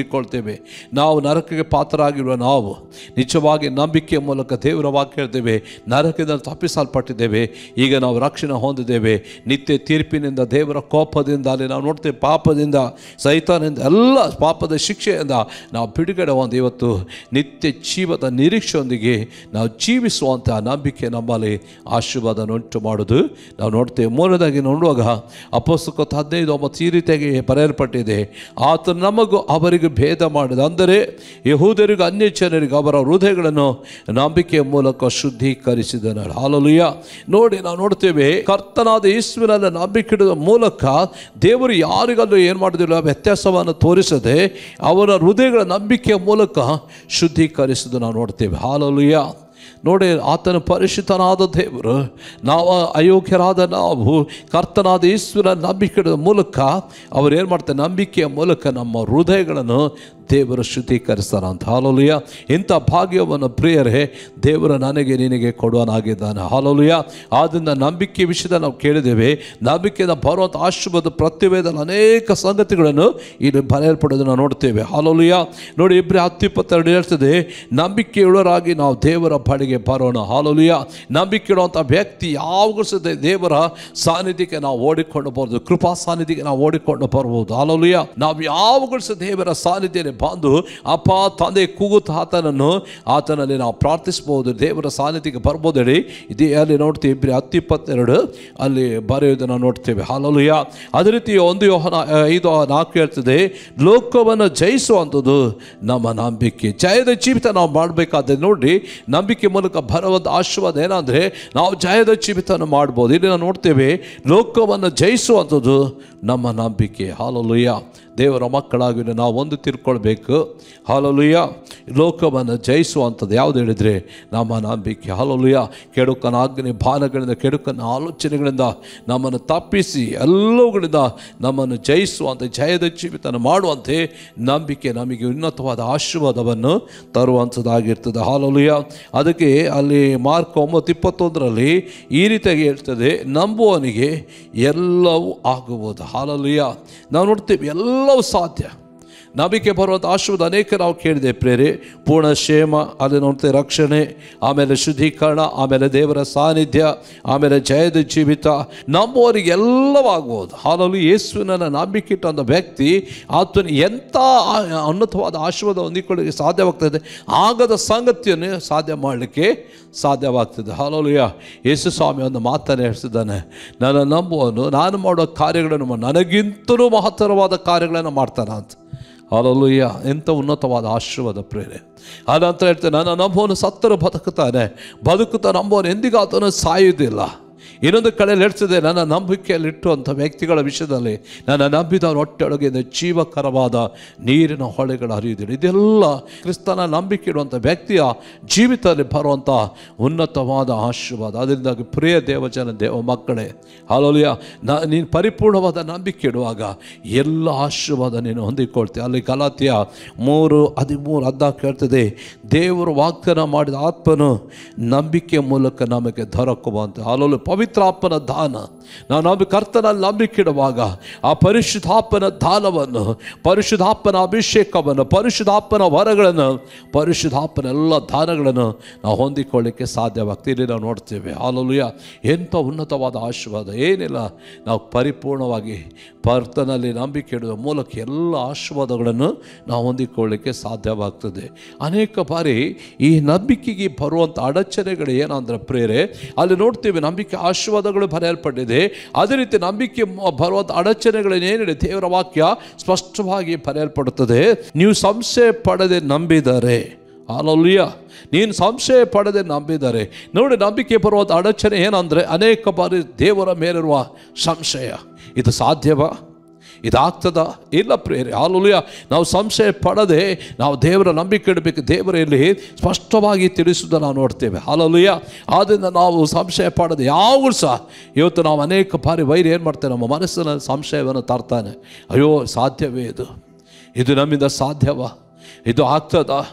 ಹೊಂದಿಕೊಳ್ತೇವೆ ನಾವು ನರಕಕ್ಕೆ ಪಾತ್ರರಾಗಿರುವ ನಾವು ನಿಜವಾಗಿ ನಂಬಿಕೆಯ ಮೂಲಕ ದೇವರ ವಾಕ್ಯ ಹೇಳ್ತೇವೆ ನರಕದಿಂದ ತಪ್ಪಿಸಲ್ಪಟ್ಟಿದ್ದೇವೆ ಈಗ ನಾವು ರಕ್ಷಣೆ ಹೊಂದಿದ್ದೇವೆ ನಿತ್ಯ ತೀರ್ಪಿನಿಂದ ದೇವರ ಕೋಪದಿಂದ ಅಲ್ಲಿ ನಾವು ನೋಡ್ತೇವೆ ಪಾಪದಿಂದ ಸೈತಾನದಿಂದ ಎಲ್ಲ ಪಾಪದ ಶಿಕ್ಷೆಯಿಂದ ನಾವು ಬಿಡುಗಡೆ ಹೊಂದಿ ಇವತ್ತು ನಿತ್ಯ ಜೀವದ ನಿರೀಕ್ಷೆಯೊಂದಿಗೆ ನಾವು ಜೀವಿಸುವಂಥ ನಂಬಿಕೆ ನಮ್ಮಲ್ಲಿ ಆಶೀರ್ವಾದ ಉಂಟು ಮಾಡೋದು ನಾವು ನೋಡ್ತೇವೆ ಮೂರನೇದಾಗಿ ನೋಡುವಾಗ ಅಪೋಸ್ತಕ ಹದಿನೈದು ಒಂಬತ್ತು ಈ ರೀತಿಯಾಗಿ ಬರೆಯಲ್ಪಟ್ಟಿದೆ ಆತ ನಮಗೂ ಅವರಿಗೂ ಭೇದ ಮಾಡಿದ ಅಂದರೆ ಯಹೂದರಿಗೂ ಅನ್ಯ ಜನರಿಗೂ ಅವರ ಹೃದಯಗಳನ್ನು ನಂಬಿಕೆಯ ಮೂಲಕ ಶುದ್ಧೀಕರಿಸಿದನು ಹಾಲಲುಯ್ಯ ನೋಡಿ ನಾವು ನೋಡ್ತೇವೆ ಕರ್ತನಾದ ಯೇಸುವಿನಲ್ಲಿ ನಂಬಿಕೆ ಇಡುವ ಮೂಲಕ ದೇವರು ಯಾರಿಗಲ್ಲೂ ಏನು ಮಾಡೋದಿಲ್ಲ ವ್ಯತ್ಯಾಸವನ್ನು ತೋರಿಸದೆ ಅವರ ಹೃದಯಗಳ ನಂಬಿಕೆಯ ಮೂಲಕ ಶುದ್ಧೀಕರಿಸುವುದು ನಾವು ನೋಡ್ತೇವೆ ಹಾಲಲುಯ್ಯ ನೋಡಿ ಆತನ ಪರಿಶುದ್ಧನಾದ ದೇವರು ನಾವು ಅಯೋಗ್ಯರಾದ ನಾವು ಕರ್ತನಾದ ಈಶ್ವರ ನಂಬಿಕೆಯ ಮೂಲಕ ಅವ್ರು ಏನು ಮಾಡ್ತಾರೆ ನಂಬಿಕೆಯ ಮೂಲಕ ನಮ್ಮ ಹೃದಯಗಳನ್ನು ದೇವರು ಶುದ್ಧೀಕರಿಸ್ತಾರ ಅಂತ ಹಾಲೋಲಿಯ ಇಂಥ ಭಾಗ್ಯವನ್ನು ಪ್ರಿಯರೇ ದೇವರು ನನಗೆ ನಿನಗೆ ಕೊಡುವನಾಗಿದ್ದಾನೆ ಹಾಲೋಲಿಯ ಆದ್ದರಿಂದ ನಂಬಿಕೆ ವಿಷಯದ ನಾವು ಕೇಳಿದ್ದೇವೆ ನಂಬಿಕೆಯಿಂದ ಬರುವಂಥ ಆಶೀರ್ವಾದ ಪ್ರತಿವೇದಲ್ಲಿ ಅನೇಕ ಸಂಗತಿಗಳನ್ನು ಇಲ್ಲಿ ಬರೆಯಲ್ಪಡೋದನ್ನು ನೋಡ್ತೇವೆ ಹಾಲೋಲಿಯ ನೋಡಿ ಇಬ್ಬರೇ ಹತ್ತು ಇಪ್ಪತ್ತೆರಡು ಹೇಳ್ತದೆ ನಂಬಿಕೆಯುಳ್ಳರಾಗಿ ನಾವು ದೇವರ ಬಳಿಗೆ ಬರೋಣ ಹಾಲೋಲಿಯ ನಂಬಿಕೆ ಇಡುವಂಥ ವ್ಯಕ್ತಿ ಯಾವಾಗೂ ಸಹ ದೇವರ ಸಾನ್ನಿಧ್ಯಕ್ಕೆ ನಾವು ಓಡಿಕೊಂಡು ಬರ್ಬೋದು ಕೃಪಾ ಸಾನ್ನಿಧ್ಯಕ್ಕೆ ನಾವು ಓಡಿಕೊಂಡು ಬರ್ಬೋದು ಹಾಲೋಲಿಯ ನಾವು ಯಾವಾಗಲೂ ಸಹ ದೇವರ ಸಾನ್ನಿಧ್ಯದಲ್ಲಿ ಬಂದು ಅಪ್ಪ ತಂದೆ ಕೂಗುತ್ತ ಆತನನ್ನು ಆತನಲ್ಲಿ ನಾವು ಪ್ರಾರ್ಥಿಸ್ಬೋದು ದೇವರ ಸಾನ್ನಿಧ್ಯಕ್ಕೆ ಬರ್ಬೋದು ಹೇಳಿ ಇದೇ ಅಲ್ಲಿ ನೋಡ್ತೀವಿ ಇಬ್ಬರಿ ಹತ್ತು ಇಪ್ಪತ್ತೆರಡು ಅಲ್ಲಿ ಬರೆಯೋದನ್ನು ನೋಡ್ತೇವೆ ಹಾಲಲುಯ ಅದೇ ರೀತಿ ಒಂದು ಯೋಹನ ಐದು ನಾಲ್ಕು ಹೇಳ್ತದೆ ಲೋಕವನ್ನು ಜಯಿಸುವಂಥದ್ದು ನಮ್ಮ ನಂಬಿಕೆ ಜಯದ ಜೀವಿತ ನಾವು ಮಾಡಬೇಕಾದ್ರೆ ನೋಡಿ ನಂಬಿಕೆ ಮೂಲಕ ಬರುವಂಥ ಆಶೀರ್ವಾದ ಏನಂದರೆ ನಾವು ಜಯದ ಜೀವಿತವನ್ನು ಮಾಡ್ಬೋದು ಇಲ್ಲಿ ನಾವು ನೋಡ್ತೇವೆ ಲೋಕವನ್ನು ಜಯಿಸುವಂಥದ್ದು ನಮ್ಮ ನಂಬಿಕೆ ಹಾಲಲುಯ್ಯ ದೇವರ ಮಕ್ಕಳಾಗಿ ನಾವು ಒಂದು ತಿಳ್ಕೊಳ್ಬೇಕು ಹಾಲಲುಯ್ಯ ಲೋಕವನ್ನು ಜಯಿಸುವಂಥದ್ದು ಯಾವುದು ಹೇಳಿದರೆ ನಮ್ಮ ನಂಬಿಕೆ ಹಾಲಲುಯ್ಯ ಕೆಡುಕನ ಅಗ್ನಿ ಬಾಣಗಳಿಂದ ಕೆಡುಕನ ಆಲೋಚನೆಗಳಿಂದ ನಮ್ಮನ್ನು ತಪ್ಪಿಸಿ ಎಲ್ಲವುಗಳಿಂದ ನಮ್ಮನ್ನು ಜಯಿಸುವಂತೆ ಜಯದ ಜೀವಿತನ ಮಾಡುವಂತೆ ನಂಬಿಕೆ ನಮಗೆ ಉನ್ನತವಾದ ಆಶೀರ್ವಾದವನ್ನು ತರುವಂಥದ್ದಾಗಿರ್ತದೆ ಹಾಲಲುಯ್ಯ ಅದಕ್ಕೆ ಅಲ್ಲಿ ಮಾರ್ಕ್ ಒಂಬತ್ತು ಇಪ್ಪತ್ತೊಂದರಲ್ಲಿ ಈ ರೀತಿಯಾಗಿ ಹೇಳ್ತದೆ ನಂಬುವವನಿಗೆ ಎಲ್ಲವೂ ಆಗುವುದು ಹಾಲಲುಯ್ಯ ನಾವು ನೋಡ್ತೀವಿ ಎಲ್ಲವೂ ಸಾಧ್ಯ ನಂಬಿಕೆ ಬರುವಂಥ ಆಶೀರ್ವಾದ ಅನೇಕ ನಾವು ಕೇಳಿದೆ ಪ್ರೇರೆ ಪೂರ್ಣ ಕ್ಷೇಮ ಅಲ್ಲಿ ನೋಡ್ತೇವೆ ರಕ್ಷಣೆ ಆಮೇಲೆ ಶುದ್ಧೀಕರಣ ಆಮೇಲೆ ದೇವರ ಸಾನ್ನಿಧ್ಯ ಆಮೇಲೆ ಜಯದ ಜೀವಿತ ನಂಬುವವರಿಗೆ ಎಲ್ಲವಾಗ್ಬೋದು ಹಾಲಲ್ಲಿ ಯೇಸುವಿನ ನಂಬಿಕೆ ಇಟ್ಟಂಥ ವ್ಯಕ್ತಿ ಆತನ ಎಂಥ ಆ- ಉನ್ನತವಾದ ಆಶೀರ್ವಾದ ಹೊಂದಿಕೊಳ್ಳಿಕ್ಕೆ ಸಾಧ್ಯವಾಗ್ತದೆ ಆಗದ ಸಂಗತಿಯನ್ನು ಸಾಧ್ಯ ಮಾಡಲಿಕ್ಕೆ ಸಾಧ್ಯವಾಗ್ತದೆ ಹಾಲೋಲಿಯ ಯೇಸು ಸ್ವಾಮಿ ಒಂದು ಮಾತನ್ನು ಹೇಳ್ತಿದ್ದಾನೆ ನನ್ನ ನಂಬುವನು ನಾನು ಮಾಡುವ ಕಾರ್ಯಗಳನ್ನು ಮಾ- ನನಗಿಂತಲೂ ಮಹತ್ತರವಾದ ಕಾರ್ಯಗಳನ್ನು ಮಾಡ್ತಾನೆ ಅಂತ ಹಾಲಲುಯ್ಯ ಎಂಥ ಉನ್ನತವಾದ ಆಶೀರ್ವಾದ ಪ್ರೇರೆ ಆನಂತರ ಹೇಳ್ತೇನೆ ನನ್ನ ನಂಬುವನು ಸತ್ತರು ಬದುಕುತ್ತಾನೆ ಬದುಕುತ್ತಾ ನಂಬುವನು ಎಂದಿಗೂ ಆತನು ಸಾಯುವುದಿಲ್ಲ ಇನ್ನೊಂದು ಕಡೆಯಲ್ಲಿ ಹೇಳ್ತದೆ ನನ್ನ ನಂಬಿಕೆಯಲ್ಲಿಟ್ಟುವಂಥ ವ್ಯಕ್ತಿಗಳ ವಿಷಯದಲ್ಲಿ ನನ್ನ ನಂಬಿದವರ ಹೊಟ್ಟೆಯೊಳಗಿಂದ ಜೀವಕರವಾದ ನೀರಿನ ಹೊಳೆಗಳು ಹರಿಯುವುದಿಲ್ಲ ಇದೆಲ್ಲ ಕ್ರಿಸ್ತನ ನಂಬಿಕೆ ಇಡುವಂಥ ವ್ಯಕ್ತಿಯ ಜೀವಿತದಲ್ಲಿ ಬರುವಂಥ ಉನ್ನತವಾದ ಆಶೀರ್ವಾದ ಅದರಿಂದಾಗಿ ಪ್ರಿಯ ದೇವಜನ ದೇವ ಮಕ್ಕಳೇ ಹಾಲೋಲಿಯ ನ ನೀನು ಪರಿಪೂರ್ಣವಾದ ನಂಬಿಕೆ ಇಡುವಾಗ ಎಲ್ಲ ಆಶೀರ್ವಾದ ನೀನು ಹೊಂದಿಕೊಳ್ತೀಯ ಅಲ್ಲಿ ಗಲಾತಿಯ ಮೂರು ಹದಿಮೂರು ಹದಿನಾಲ್ಕು ಹೇಳ್ತದೆ ದೇವರು ವಾಗ್ದಾನ ಮಾಡಿದ ಆತ್ಮನು ನಂಬಿಕೆ ಮೂಲಕ ನಮಗೆ ದೊರಕುವಂತೆ ಹಾಲೋಲು ಪವಿತ್ರಾತ್ಮನ ದಾನ ನಾವು ನಂಬಿ ಕರ್ತನಲ್ಲಿ ನಂಬಿಕೆ ಇಡುವಾಗ ಆ ಪರಿಶುದ್ಧಾತ್ಮನ ದಾನವನ್ನು ಪರಿಶುದ್ಧಾತ್ಮನ ಅಭಿಷೇಕವನ್ನು ಪರಿಶುದ್ಧಾತ್ಮನ ವರಗಳನ್ನು ಪರಿಶುದ್ಧಾತ್ಮನ ಎಲ್ಲ ದಾನಗಳನ್ನು ನಾವು ಹೊಂದಿಕೊಳ್ಳಿಕ್ಕೆ ಸಾಧ್ಯವಾಗ್ತದೆ ಇಲ್ಲಿ ನಾವು ನೋಡ್ತೇವೆ ಹಾಲಲುಯ ಎಂಥ ಉನ್ನತವಾದ ಆಶೀರ್ವಾದ ಏನಿಲ್ಲ ನಾವು ಪರಿಪೂರ್ಣವಾಗಿ ಕರ್ತನಲ್ಲಿ ನಂಬಿಕೆ ಇಡುವ ಮೂಲಕ ಎಲ್ಲ ಆಶೀರ್ವಾದಗಳನ್ನು ನಾವು ಹೊಂದಿಕೊಳ್ಳಿಕ್ಕೆ ಸಾಧ್ಯವಾಗ್ತದೆ ಅನೇಕ ಬಾರಿ ಈ ನಂಬಿಕೆಗೆ ಬರುವಂಥ ಅಡಚಣೆಗಳು ಏನಂದ್ರೆ ಪ್ರೇರೆ ಅಲ್ಲಿ ನೋಡ್ತೀವಿ ನಂಬಿಕೆ ಆಶೀರ್ವಾದಗಳು ಬರೆಯಲ್ಪಟ್ಟಿದೆ ಅದೇ ರೀತಿ ನಂಬಿಕೆ ಮ- ಬರುವಂಥ ಅಡಚಣೆಗಳನ್ನೇನಿದೆ ದೇವರ ವಾಕ್ಯ ಸ್ಪಷ್ಟವಾಗಿ ಬರೆಯಲ್ಪಡುತ್ತದೆ ನೀವು ಸಂಶಯ ಪಡದೆ ನಂಬಿದರೆ ಹಾಲಲ್ಯ ನೀನು ಸಂಶಯ ಪಡದೆ ನಂಬಿದ್ದಾರೆ ನೋಡಿ ನಂಬಿಕೆ ಬರುವಂಥ ಅಡಚಣೆ ಏನಂದರೆ ಅನೇಕ ಬಾರಿ ದೇವರ ಮೇಲಿರುವ ಸಂಶಯ ಇದು ಸಾಧ್ಯವಾ ಇದಾಗ್ತದ ಇಲ್ಲ ಪ್ರೇರೆ ಹಾಲುಲಿಯ ನಾವು ಸಂಶಯ ಪಡದೆ ನಾವು ದೇವರ ನಂಬಿಕೆ ಇಡಬೇಕು ದೇವರಲ್ಲಿ ಸ್ಪಷ್ಟವಾಗಿ ತಿಳಿಸುವುದನ್ನು ನಾವು ನೋಡ್ತೇವೆ ಹಾಲುಲಿಯ ಆದ್ದರಿಂದ ನಾವು ಸಂಶಯ ಪಡದೆ ಯಾವಾಗಲೂ ಸಹ ಇವತ್ತು ನಾವು ಅನೇಕ ಬಾರಿ ವೈರಿ ಏನು ಮಾಡ್ತೇವೆ ನಮ್ಮ ಮನಸ್ಸಿನ ಸಂಶಯವನ್ನು ತರ್ತಾನೆ ಅಯ್ಯೋ ಸಾಧ್ಯವೇ ಇದು ಇದು ನಮ್ಮಿಂದ ಸಾಧ್ಯವಾ ಇದು ಆಗ್ತದಾ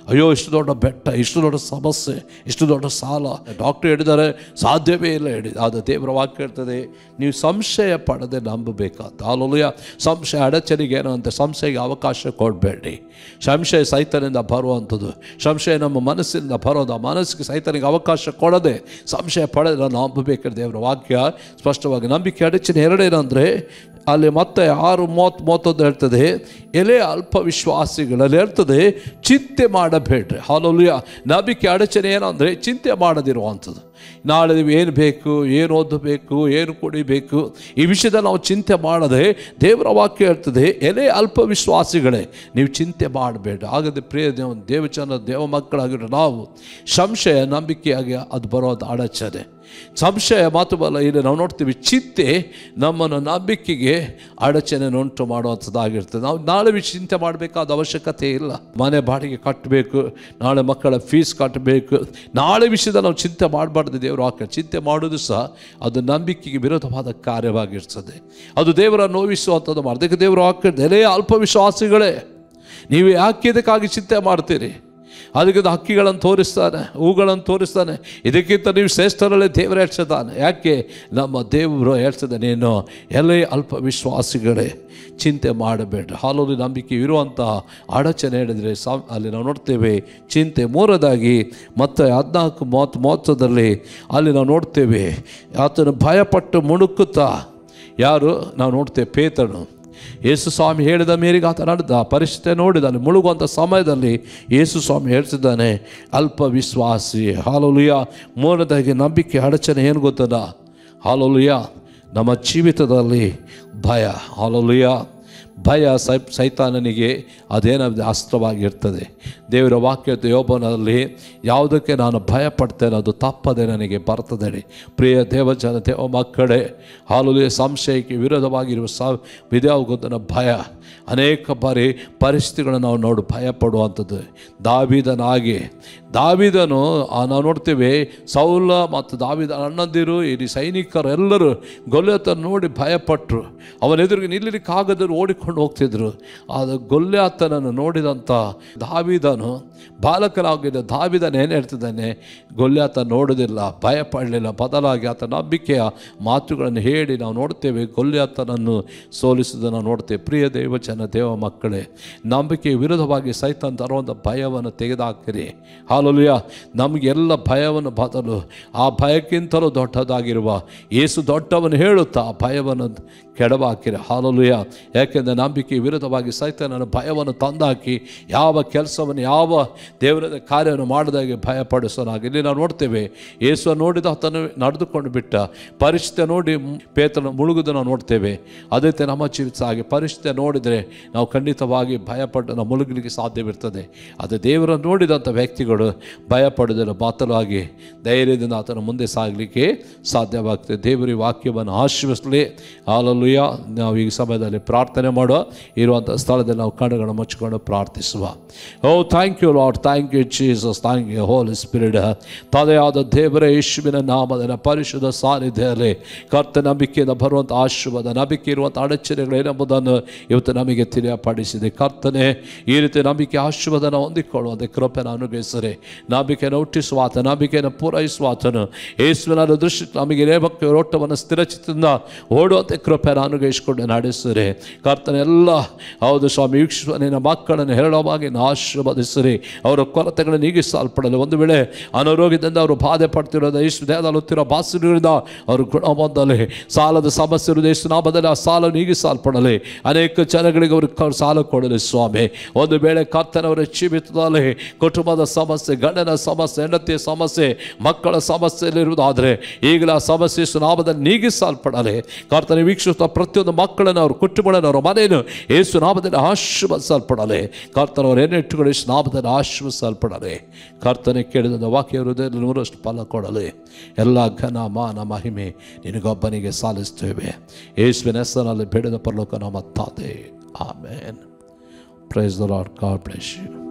ಅಯ್ಯೋ ಇಷ್ಟು ದೊಡ್ಡ ಬೆಟ್ಟ ಇಷ್ಟು ದೊಡ್ಡ ಸಮಸ್ಯೆ ಇಷ್ಟು ದೊಡ್ಡ ಸಾಲ ಡಾಕ್ಟರ್ ಹೇಳಿದ್ದಾರೆ ಸಾಧ್ಯವೇ ಇಲ್ಲ ಹೇಳಿ ಅದು ದೇವರ ವಾಕ್ಯ ಹೇಳ್ತದೆ ನೀವು ಸಂಶಯ ಪಡದೆ ನಂಬಬೇಕಾದ ಅಲ್ಲೂಯ ಸಂಶಯ ಅಡಚಣೆಗೆ ಏನು ಅಂತ ಸಂಶಯಕ್ಕೆ ಅವಕಾಶ ಕೊಡಬೇಡಿ ಸಂಶಯ ಸೈತನಿಂದ ಬರುವಂಥದ್ದು ಸಂಶಯ ನಮ್ಮ ಮನಸ್ಸಿನಿಂದ ಬರೋದು ಆ ಮನಸ್ಸಿಗೆ ಸೈತನಿಗೆ ಅವಕಾಶ ಕೊಡದೆ ಸಂಶಯ ಪಡೆದ್ರೆ ನಾವು ನಂಬಬೇಕಾದ್ರೆ ದೇವರ ವಾಕ್ಯ ಸ್ಪಷ್ಟವಾಗಿ ನಂಬಿಕೆ ಅಡಚಣೆ ಎರಡೇನಂದರೆ ಅಲ್ಲಿ ಮತ್ತೆ ಆರು ಮೂವತ್ತು ಮೂವತ್ತೊಂದು ಹೇಳ್ತದೆ ಎಲೆ ಅಲ್ಪ ವಿಶ್ವಾಸಿಗಳಲ್ಲಿ ಹೇಳ್ತದೆ ಚಿಂತೆ ಮಾಡಬೇಡ್ರಿ ಹಾಲಲ್ಲಿಯ ನಂಬಿಕೆ ಅಡಚಣೆ ಏನಂದರೆ ಚಿಂತೆ ಮಾಡದಿರುವಂಥದ್ದು ನಾಳೆ ನೀವು ಏನು ಬೇಕು ಏನು ಓದಬೇಕು ಏನು ಕುಡಿಬೇಕು ಈ ವಿಷಯದಲ್ಲಿ ನಾವು ಚಿಂತೆ ಮಾಡದೆ ದೇವರ ವಾಕ್ಯ ಹೇಳ್ತದೆ ಎಲೆ ಅಲ್ಪ ವಿಶ್ವಾಸಿಗಳೇ ನೀವು ಚಿಂತೆ ಮಾಡಬೇಡ ಆಗದೆ ಪ್ರಿಯ ದೇವ ದೇವಚನ ದೇವ ಮಕ್ಕಳಾಗಿರೋ ನಾವು ಸಂಶಯ ನಂಬಿಕೆಯಾಗಿ ಅದು ಬರೋದು ಅಡಚಣೆ ಸಂಶಯ ಮಾತು ಬಲ್ಲ ಇಲ್ಲಿ ನಾವು ನೋಡ್ತೀವಿ ಚಿಂತೆ ನಮ್ಮನ್ನು ನಂಬಿಕೆಗೆ ಅಡಚಣೆ ಉಂಟು ಮಾಡುವಂಥದ್ದಾಗಿರ್ತದೆ ನಾವು ನಾಳೆ ವಿಷಯ ಚಿಂತೆ ಮಾಡಬೇಕಾದ ಅವಶ್ಯಕತೆ ಇಲ್ಲ ಮನೆ ಬಾಡಿಗೆ ಕಟ್ಟಬೇಕು ನಾಳೆ ಮಕ್ಕಳ ಫೀಸ್ ಕಟ್ಟಬೇಕು ನಾಳೆ ವಿಷಯದ ನಾವು ಚಿಂತೆ ಮಾಡಬಾರ್ದು ದೇವರು ವಾಕ್ಯ ಚಿಂತೆ ಮಾಡೋದು ಸಹ ಅದು ನಂಬಿಕೆಗೆ ವಿರೋಧವಾದ ಕಾರ್ಯವಾಗಿರ್ತದೆ ಅದು ದೇವರ ನೋವಿಸುವಂಥದ್ದು ಮಾಡಿ ಅದಕ್ಕೆ ದೇವರು ವಾಕ್ಯ ಎಲೆ ಅಲ್ಪ ವಿಶ್ವಾಸಿಗಳೇ ನೀವು ಯಾಕೆ ಇದಕ್ಕಾಗಿ ಚಿಂತೆ ಮಾಡ್ತೀರಿ ಅದಕ್ಕೆ ಅದು ಹಕ್ಕಿಗಳನ್ನು ತೋರಿಸ್ತಾನೆ ಹೂಗಳನ್ನು ತೋರಿಸ್ತಾನೆ ಇದಕ್ಕಿಂತ ನೀವು ಶ್ರೇಷ್ಠರಲ್ಲೇ ದೇವರು ಹೇಳ್ಸಿದ್ದಾನೆ ಯಾಕೆ ನಮ್ಮ ದೇವರು ಹೇಳ್ತದೆ ನೀನು ಎಲ್ಲೇ ಅಲ್ಪ ವಿಶ್ವಾಸಿಗಳೇ ಚಿಂತೆ ಮಾಡಬೇಡ ಹಾಲಲ್ಲಿ ನಂಬಿಕೆ ಇರುವಂತಹ ಅಡಚಣೆ ಹೇಳಿದರೆ ಸಾ ಅಲ್ಲಿ ನಾವು ನೋಡ್ತೇವೆ ಚಿಂತೆ ಮೂರದಾಗಿ ಮತ್ತು ಹದಿನಾಲ್ಕು ಮೂವತ್ತು ಮೂವತ್ತದಲ್ಲಿ ಅಲ್ಲಿ ನಾವು ನೋಡ್ತೇವೆ ಆತನು ಭಯಪಟ್ಟು ಮುಣುಕುತ್ತಾ ಯಾರು ನಾವು ನೋಡ್ತೇವೆ ಪೇತನು ಯೇಸು ಸ್ವಾಮಿ ಹೇಳಿದ ಮೇರೆಗೆ ಆತ ನಡೆದ ಪರಿಸ್ಥಿತಿ ನೋಡಿದಾನೆ ಮುಳುಗುವಂಥ ಸಮಯದಲ್ಲಿ ಯೇಸು ಸ್ವಾಮಿ ಹೇಳ್ತಿದ್ದಾನೆ ಅಲ್ಪ ವಿಶ್ವಾಸಿ ಹಾಲುಲಿಯ ಮೂರದಾಗಿ ನಂಬಿಕೆ ಅಡಚಣೆ ಏನು ಗೊತ್ತದ ಹಾಲುಲಿಯ ನಮ್ಮ ಜೀವಿತದಲ್ಲಿ ಭಯ ಹಾಲುಲಿಯ ಭಯ ಸೈ ಸೈತಾನನಿಗೆ ಅದೇನಾದ ಅಸ್ತ್ರವಾಗಿರ್ತದೆ ದೇವರ ವಾಕ್ಯದ ಯೋಬನಲ್ಲಿ ಯಾವುದಕ್ಕೆ ನಾನು ಭಯ ಪಡ್ತೇನೆ ಅದು ತಪ್ಪದೆ ನನಗೆ ಬರ್ತದೆ ಪ್ರಿಯ ದೇವಜನ ದೇವ ಮಕ್ಕಳೇ ಹಾಲುಲಿಯ ಸಂಶಯಕ್ಕೆ ವಿರೋಧವಾಗಿರುವ ಸ ವಿದ್ಯಾವಗುತ್ತನ ಭಯ ಅನೇಕ ಬಾರಿ ಪರಿಸ್ಥಿತಿಗಳನ್ನು ನಾವು ನೋಡಿ ಭಯ ಪಡುವಂಥದ್ದು ದಾವಿದನಾಗಿ ದಾವಿದನು ಆ ನಾವು ನೋಡ್ತೇವೆ ಸೌಲ ಮತ್ತು ದಾವಿದ ಅಣ್ಣಂದಿರು ಈ ಸೈನಿಕರು ಎಲ್ಲರೂ ಗೊಲ್ಲೆತನ ನೋಡಿ ಭಯಪಟ್ಟರು ಅವನ ಎದುರಿಗೆ ನಿಲ್ಲಲಿಕ್ಕಾಗದರು ಓಡಿಕೊಂಡು ಹೋಗ್ತಿದ್ರು ಆದ ಗೊಲ್ಲೆತನನ್ನು ನೋಡಿದಂಥ ದಾವಿದನು ಬಾಲಕನಾಗಿದ್ದ ದಾವಿದನ ಏನು ಹೇಳ್ತಿದ್ದಾನೆ ಗೊಲ್ಯಾತ ನೋಡೋದಿಲ್ಲ ಭಯ ಪಡಲಿಲ್ಲ ಬದಲಾಗಿ ಆತ ನಂಬಿಕೆಯ ಮಾತುಗಳನ್ನು ಹೇಳಿ ನಾವು ನೋಡ್ತೇವೆ ಗೊಲ್ಯಾತನನ್ನು ಸೋಲಿಸುವುದನ್ನು ನೋಡ್ತೇವೆ ಪ್ರಿಯ ದೇವಚನ ದೇವ ಮಕ್ಕಳೇ ನಂಬಿಕೆ ವಿರುದ್ಧವಾಗಿ ಸೈತಾನ್ ತರುವಂಥ ಭಯವನ್ನು ತೆಗೆದುಹಾಕಿರಿ ಹಾಲುಲಿಯ ನಮಗೆಲ್ಲ ಭಯವನ್ನು ಬದಲು ಆ ಭಯಕ್ಕಿಂತಲೂ ದೊಡ್ಡದಾಗಿರುವ ಏಸು ದೊಡ್ಡವನು ಹೇಳುತ್ತಾ ಆ ಭಯವನ್ನು ಕೆಡವಾಕಿರಿ ಹಾಲುಲಿಯ ಯಾಕೆಂದರೆ ನಂಬಿಕೆ ವಿರುದ್ಧವಾಗಿ ಸೈತಾನನ ಭಯವನ್ನು ತಂದಾಕಿ ಯಾವ ಕೆಲಸವನ್ನು ಯಾವ ದೇವರದ ಕಾರ್ಯವನ್ನು ಮಾಡಿದಾಗೆ ಭಯಪಡಿಸೋನಾಗಿ ಇಲ್ಲಿ ನಾವು ನೋಡ್ತೇವೆ ಯೇಸು ನೋಡಿದ ಆತನು ನಡೆದುಕೊಂಡು ಬಿಟ್ಟ ಪರಿಸ್ಥಿತಿ ನೋಡಿ ಪೇತನ ಮುಳುಗುದು ನಾವು ನೋಡ್ತೇವೆ ಅದೇ ರೀತಿ ನಮ್ಮ ಜೀವಿತ ಹಾಗೆ ಪರಿಸ್ಥಿತಿ ನೋಡಿದರೆ ನಾವು ಖಂಡಿತವಾಗಿ ಭಯಪಟ್ಟು ನಾವು ಮುಳುಗಲಿಕ್ಕೆ ಸಾಧ್ಯವಿರ್ತದೆ ಅದು ದೇವರನ್ನು ನೋಡಿದಂಥ ವ್ಯಕ್ತಿಗಳು ಭಯಪಡೋದಿಲ್ಲ ಬಾತಲವಾಗಿ ಧೈರ್ಯದಿಂದ ಆತನ ಮುಂದೆ ಸಾಗಲಿಕ್ಕೆ ಸಾಧ್ಯವಾಗ್ತದೆ ದೇವರ ಈ ವಾಕ್ಯವನ್ನು ಆಶ್ರಯಿಸಲಿ ಹಾಲಲ್ಲುಯ್ಯ ನಾವು ಈ ಸಮಯದಲ್ಲಿ ಪ್ರಾರ್ಥನೆ ಮಾಡೋ ಇರುವಂಥ ಸ್ಥಳದಲ್ಲಿ ನಾವು ಕಣ್ಣುಗಳನ್ನು ಮುಚ್ಚಿಕೊಂಡು ಪ್ರಾರ್ಥಿಸುವ oh thank you Lord thank you Jesus thank you Holy Spirit ತದೆಯಾದ ದೇವರ ಯೇಸುವಿನ ನಾಮದ ಪರಿಶುದ್ಧ ಸಾನ್ನಿಧ್ಯದಲ್ಲಿ ಕರ್ತ ನಂಬಿಕೆಯಿಂದ ಬರುವಂಥ ಆಶೀರ್ವಾದ ನಂಬಿಕೆ ಇರುವಂಥ ಅಡಚಣೆಗಳೇನೆಂಬುದನ್ನು ಇವತ್ತು ನಮಗೆ ತಿಳಿಯಪಡಿಸಿದೆ ಕರ್ತನೆ ಈ ರೀತಿ ನಂಬಿಕೆ ಆಶೀರ್ವಾದನ ಹೊಂದಿಕೊಳ್ಳುವಂತೆ ಕೃಪೆನ ಅನುಗ್ರಹಿಸರೆ ನಂಬಿಕೆಯನ್ನು ಹುಟ್ಟಿಸುವ ಆತ ನಂಬಿಕೆಯನ್ನು ಪೂರೈಸುವ ಆತನು ಯೇಸುವಿನ ದೃಷ್ಟಿ ನಮಗೆ ನೇಮಕ್ಕೆ ಓಟವನ್ನು ಸ್ಥಿರಚಿತ್ತದಿಂದ ಓಡುವಂತೆ ಕೃಪೆನ ಅನುಗ್ರಹಿಸಿಕೊಂಡು ನಡೆಸಿರಿ ಕರ್ತನೆಲ್ಲ ಹೌದು ಸ್ವಾಮಿ ವೀಕ್ಷಿಸುವ ನಿನ್ನ ಮಕ್ಕಳನ್ನು ಹೇರಳವಾಗಿ ಆಶೀರ್ವದಿಸಿರಿ ಅವರ ಕೊರತೆಗಳನ್ನು ನೀಗಿಸಲ್ಪಡಲು ಒಂದು ವೇಳೆ ಅನಾರೋಗ್ಯದಿಂದ ಅವರು ಬಾಧೆ ಪಡ್ತಿರೋದು ಯೇಸು ದೇಹದಲ್ಲಿ ಹೊತ್ತಿರೋ ಬಾಸಿರಿಂದ ಅವರು ಗುಣ ಹೊಂದಲಿ ಸಾಲದ ಸಮಸ್ಯೆ ಇರುವುದು ಯೇಸು ನಾಮದಲ್ಲಿ ಆ ಸಾಲ ನೀಗಿಸಲ್ಪಡಲಿ ಅನೇಕ ಜನಗಳಿಗೆ ಅವರು ಕ- ಸಾಲ ಕೊಡಲಿ ಸ್ವಾಮಿ ಒಂದು ವೇಳೆ ಕರ್ತನವರ ಜೀವಿತದಲ್ಲಿ ಕುಟುಂಬದ ಸಮಸ್ಯೆ ಗಂಡನ ಸಮಸ್ಯೆ ಹೆಂಡತಿಯ ಸಮಸ್ಯೆ ಮಕ್ಕಳ ಸಮಸ್ಯೆಯಲ್ಲಿರುವುದಾದರೆ ಈಗಲೇ ಆ ಸಮಸ್ಯೆ ಯೇಸು ನಾಮದಲ್ಲಿ ನೀಗಿಸಲ್ಪಡಲಿ ಕರ್ತನ ವೀಕ್ಷಿಸುತ್ತ ಪ್ರತಿಯೊಂದು ಮಕ್ಕಳನ್ನು ಅವ್ರ ಕುಟುಂಬಗಳನ್ನು ಅವರ ಮನೆಯನ್ನು ಯೇಸು ನಾಮದಲ್ಲಿ ಆಶೀರ್ವದಿಸಲ್ಪಡಲಿ ಕರ್ತನವರು ಏನೇ ಇಟ್ಟುಕೊಂಡು ಯೇಸು ನಾಮದಲ್ಲಿ ಆಶೀರ್ವದಿಸಲ್ಪಡಲಿ ಕರ್ತನೆ ಕೇಳಿದ ವಾಕ್ಯ ಹೃದಯದಲ್ಲಿ ನೂರಷ್ಟು ಫಲ ಕೊಡಲಿ ಎಲ್ಲ ಘನ ಮಾನ ಮಹಿಮೆ ನಿನಗೊಬ್ಬನಿಗೆ ಸಾಲಿಸ್ತೇವೆ ಯೇಸುವಿನ ಹೆಸರಿನಲ್ಲಿ ಬೇಡದ ಪರಲೋಕ ನಮ್ಮ ತಾತೆ amen praise the Lord God bless you